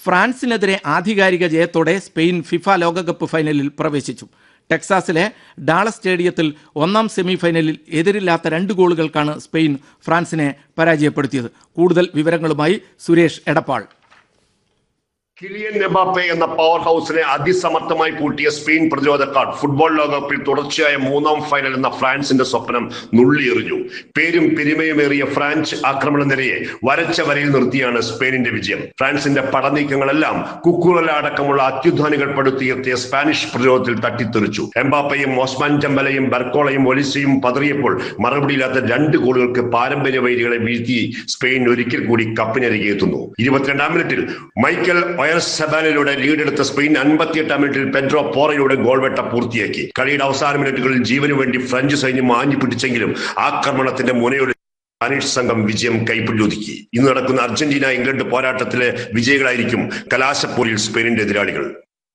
ഫ്രാൻസിനെതിരെ ആധികാരിക ജയത്തോടെ Spain FIFA ലോകകപ്പ് ഫൈനലിൽ പ്രവേശിച്ചു ടെക്സാസിലെ ഡാളസ് സ്റ്റേഡിയത്തിൽ ഒന്നാം സെമി ഫൈനലിൽ എതിരില്ലാത്ത രണ്ട് ഗോളുകൾക്കാണ് സ്പെയിൻ ഫ്രാൻസിനെ പരാജയപ്പെടുത്തിയത് കൂടുതൽ വിവരങ്ങളുമായി സുരേഷ് എടപ്പാൾ കിലിയൻ എംബാപ്പെ എന്ന പവർ ഹൗസിനെ അതിസമർത്ഥമായി പൂട്ടിയ സ്പെയിൻ പ്രതിരോധക്കാർ ഫുട്ബോൾ ലോകകപ്പിൽ തുടർച്ചയായ മൂന്നാം ഫൈനൽ എന്ന ഫ്രാൻസിന്റെ സ്വപ്നം നുള്ളിയെറിഞ്ഞു പേരും പെരുമയുമേറിയ ഫ്രാൻസ് ആക്രമണ നിരയെ വരച്ച വരയിൽ നിർത്തിയാണ് സ്പെയിനിന്റെ വിജയം ഫ്രാൻസിന്റെ പടനീക്കങ്ങളെല്ലാം കുക്കുറല അടക്കമുള്ള അത്യുധാനികൾ പടുത്തുയർത്തിയ സ്പാനിഷ് പ്രതിരോധത്തിൽ തട്ടിത്തെറിച്ചു എംബാപ്പയും ഓസ്മാൻ ചമ്പലയും ബർക്കോളയും ഒലിസയും പതറിയപ്പോൾ മറുപടിയില്ലാത്ത രണ്ട് ഗോളുകൾക്ക് പാരമ്പര്യ വൈരികളെ വീഴ്ത്തി സ്പെയിൻ ഒരിക്കൽ കൂടി കപ്പിനരികെ എത്തുന്നു ഇരുപത്തിരണ്ടാം മിനിറ്റിൽ മൈക്കൽ ഒയർസ് സെബാനിലൂടെ ലീഡെടുത്ത സ്പെയിൻ അൻപത്തിയെട്ടാം മിനിറ്റിൽ പെഡ്രോ പോറയുടെ ഗോൾവെട്ട പൂർത്തിയാക്കി കളിയുടെ അവസാന മിനിറ്റുകളിൽ ജീവനു വേണ്ടി ഫ്രഞ്ച് സൈന്യം ആഞ്ഞു പിടിച്ചെങ്കിലും ആക്രമണത്തിന്റെ മുനയുടെ സ്പാനിഷ് സംഘം വിജയം കൈപ്പിടിയൊതുക്കി ഇന്ന് നടക്കുന്ന അർജന്റീന ഇംഗ്ലണ്ട് പോരാട്ടത്തിലെ വിജയികളായിരിക്കും കലാശപ്പോരിൽ സ്പെയിനിന്റെ എതിരാളികൾ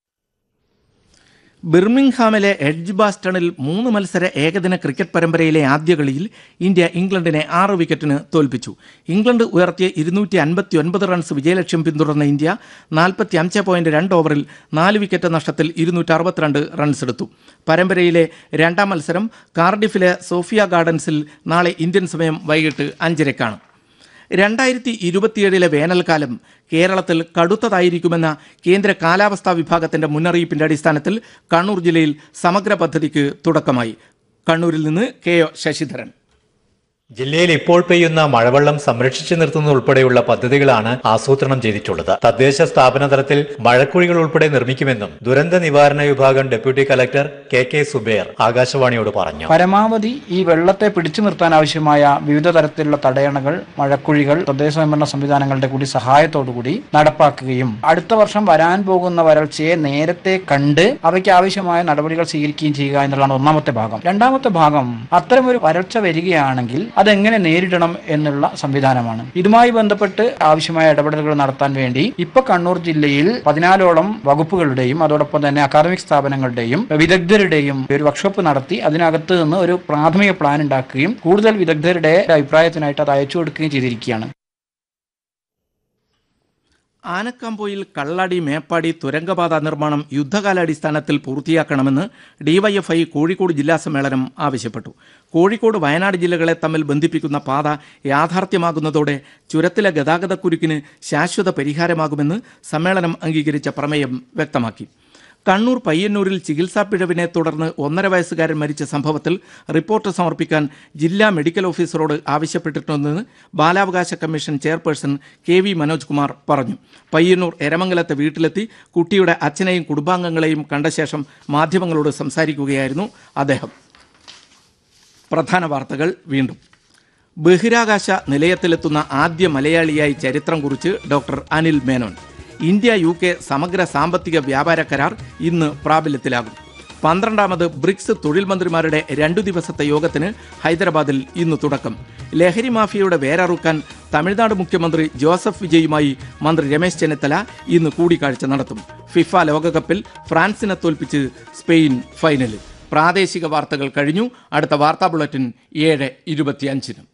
ബിർമിംഗ്ഹാമിലെ എഡ്ജ് ബാസ്റ്റണിൽ മൂന്ന് മത്സര ഏകദിന ക്രിക്കറ്റ് പരമ്പരയിലെ ആദ്യ കളിയിൽ ഇന്ത്യ ഇംഗ്ലണ്ടിനെ ആറ് വിക്കറ്റിന് തോൽപ്പിച്ചു ഇംഗ്ലണ്ട് ഉയർത്തിയ ഇരുന്നൂറ്റി അൻപത്തി ഒൻപത് റൺസ് വിജയലക്ഷ്യം പിന്തുടർന്ന ഇന്ത്യ നാൽപ്പത്തി അഞ്ച് പോയിന്റ് രണ്ട് ഓവറിൽ നാല് വിക്കറ്റ് നഷ്ടത്തിൽ ഇരുന്നൂറ്റി അറുപത്തിരണ്ട് റൺസ് എടുത്തു പരമ്പരയിലെ രണ്ടാം മത്സരം കാർഡിഫിലെ സോഫിയ ഗാർഡൻസിൽ നാളെ ഇന്ത്യൻ സമയം വൈകിട്ട് അഞ്ചരക്കാണ് രണ്ടായിരത്തി ഇരുപത്തിയേഴിലെ വേനൽക്കാലം കേരളത്തിൽ കടുത്തതായിരിക്കുമെന്ന കേന്ദ്ര കാലാവസ്ഥാ വിഭാഗത്തിന്റെ മുന്നറിയിപ്പിന്റെ അടിസ്ഥാനത്തിൽ കണ്ണൂർ ജില്ലയിൽ സമഗ്ര പദ്ധതിക്ക് തുടക്കമായി കണ്ണൂരിൽ നിന്ന് കെ ഒ ശശിധരൻ ജില്ലയിൽ ഇപ്പോൾ പെയ്യുന്ന മഴവെള്ളം സംരക്ഷിച്ചു നിർത്തുന്നതുൾപ്പെടെയുള്ള പദ്ധതികളാണ് ആസൂത്രണം ചെയ്തിട്ടുള്ളത് തദ്ദേശ സ്ഥാപന തലത്തിൽ മഴക്കുഴികൾ ഉൾപ്പെടെ നിർമ്മിക്കുമെന്നും ദുരന്ത നിവാരണ വിഭാഗം deputy collector K K Zuber ആകാശവാണിയോട് പറഞ്ഞു പരമാവധി ഈ വെള്ളത്തെ പിടിച്ചു നിർത്താൻ ആവശ്യമായ വിവിധ തരത്തിലുള്ള തടയണകൾ മഴക്കുഴികൾ തദ്ദേശ സ്വയംഭരണ സംവിധാനങ്ങളുടെ കൂടി സഹായത്തോടുകൂടി നടപ്പാക്കുകയും അടുത്ത വർഷം വരാൻ പോകുന്ന വരൾച്ചയെ നേരത്തെ കണ്ട് അവയ്ക്ക് ആവശ്യമായ നടപടികൾ സ്വീകരിക്കുകയും ചെയ്യുക എന്നുള്ളതാണ് ഒന്നാമത്തെ ഭാഗം രണ്ടാമത്തെ ഭാഗം അത്തരമൊരു വരൾച്ച വരികയാണെങ്കിൽ അതെങ്ങനെ നേരിടണം എന്നുള്ള സംവിധാനമാണ് ഇതുമായി ബന്ധപ്പെട്ട് ആവശ്യമായ ഇടപെടലുകൾ നടത്താൻ വേണ്ടി ഇപ്പൊ കണ്ണൂർ ജില്ലയിൽ പതിനാലോളം വകുപ്പുകളുടെയും അതോടൊപ്പം തന്നെ അക്കാദമിക് സ്ഥാപനങ്ങളുടെയും വിദഗ്ധരുടെയും ഒരു വർക്ക്ഷോപ്പ് നടത്തി അതിനകത്ത് നിന്ന് ഒരു പ്രാഥമിക പ്ലാൻ ഉണ്ടാക്കുകയും കൂടുതൽ വിദഗ്ധരുടെ അഭിപ്രായത്തിനായിട്ട് അത് അയച്ചു കൊടുക്കുകയും ചെയ്തിരിക്കുകയാണ് ആനക്കാമ്പോയിൽ കള്ളാടി മേപ്പാടി തുരങ്കപാത നിർമ്മാണം യുദ്ധകാലാടിസ്ഥാനത്തിൽ പൂർത്തിയാക്കണമെന്ന് ഡിവൈഎഫ്ഐ കോഴിക്കോട് ജില്ലാ സമ്മേളനം ആവശ്യപ്പെട്ടു കോഴിക്കോട് വയനാട് ജില്ലകളെ തമ്മിൽ ബന്ധിപ്പിക്കുന്ന പാത യാഥാർത്ഥ്യമാകുന്നതോടെ ചുരത്തിലെ ഗതാഗതക്കുരുക്കിന് ശാശ്വത പരിഹാരമാകുമെന്ന് സമ്മേളനം അംഗീകരിച്ച പ്രമേയം വ്യക്തമാക്കി കണ്ണൂർ പയ്യന്നൂരിൽ ചികിത്സാ പിഴവിനെ തുടർന്ന് ഒന്നര വയസ്സുകാരൻ മരിച്ച സംഭവത്തിൽ റിപ്പോർട്ട് സമർപ്പിക്കാൻ ജില്ലാ മെഡിക്കൽ ഓഫീസറോട് ആവശ്യപ്പെട്ടിട്ടുണ്ടെന്ന് ബാലാവകാശ commission chairperson K V Manoj Kumar പറഞ്ഞു പയ്യന്നൂർ എരമംഗലത്തെ വീട്ടിലെത്തി കുട്ടിയുടെ അച്ഛനെയും കുടുംബാംഗങ്ങളെയും കണ്ട ശേഷം മാധ്യമങ്ങളോട് സംസാരിക്കുകയായിരുന്നു അദ്ദേഹം പ്രധാന വാർത്തകൾ വീണ്ടും ബഹിരാകാശ നിലയത്തിലെത്തുന്ന ആദ്യ മലയാളിയായി ചരിത്രം കുറിച്ച് doctor Anil Menon India U K സമഗ്ര സാമ്പത്തിക വ്യാപാര കരാർ ഇന്ന് പ്രാബല്യത്തിലാകും പന്ത്രണ്ടാമത് ബ്രിക്സ് തൊഴിൽ മന്ത്രിമാരുടെ രണ്ടു ദിവസത്തെ യോഗത്തിന് ഹൈദരാബാദിൽ ഇന്ന് തുടക്കം ലഹരി മാഫിയയുടെ വേരറുക്കാൻ തമിഴ്നാട് മുഖ്യമന്ത്രി ജോസഫ് വിജയുമായി മന്ത്രി രമേശ് ചെന്നിത്തല ഇന്ന് കൂടിക്കാഴ്ച നടത്തും ഫിഫ ലോകകപ്പിൽ ഫ്രാൻസിനെ തോൽപ്പിച്ച് സ്പെയിൻ ഫൈനലിൽ പ്രാദേശിക വാർത്തകൾ കഴിഞ്ഞു അടുത്ത വാർത്താ ബുള്ളറ്റിൻ ഏഴ് ഇരുപത്തിയഞ്ചിനും